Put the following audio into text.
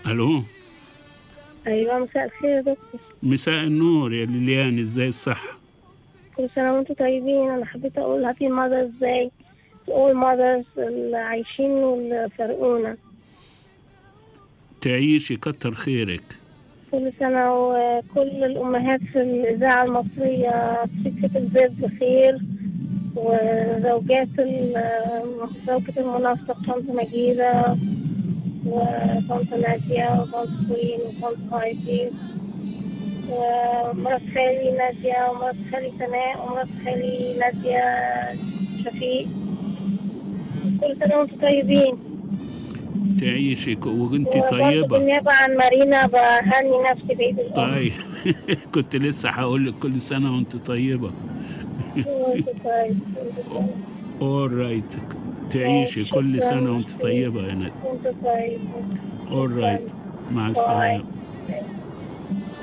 الو ايوه مساء الخير يا دكتور مساء النور يا ليليان ازاي الصحة كل سنه وانتم طيبين انا حبيت اقول هابي ماذرز داي all mothers اللي عايشين واللي فارقونا تعيشي كتر خيرك كل سنة وكل الأمهات في الإذاعة المصرية في سكة البيت بخير وزوجات ال- زوجة المنافقة طنط مجيدة وطنط نادية وطنط كوين وطنط هايدي ومرات خالي نادية ومرات خالي سناء ومرات خالي نادية شفيق كل سنة وانتم طيبين تعيشي ك- وانت وبرضه طيبة بالنيابة عن مارينا بهني نفسي بعيد الأم طيب كنت لسه هقول لك كل سنة وانت طيبة وانتم طيب اول رايت تعيشي كل سنة وانت طيبة يا ندى وانتم طيب اول رايت مع السلامة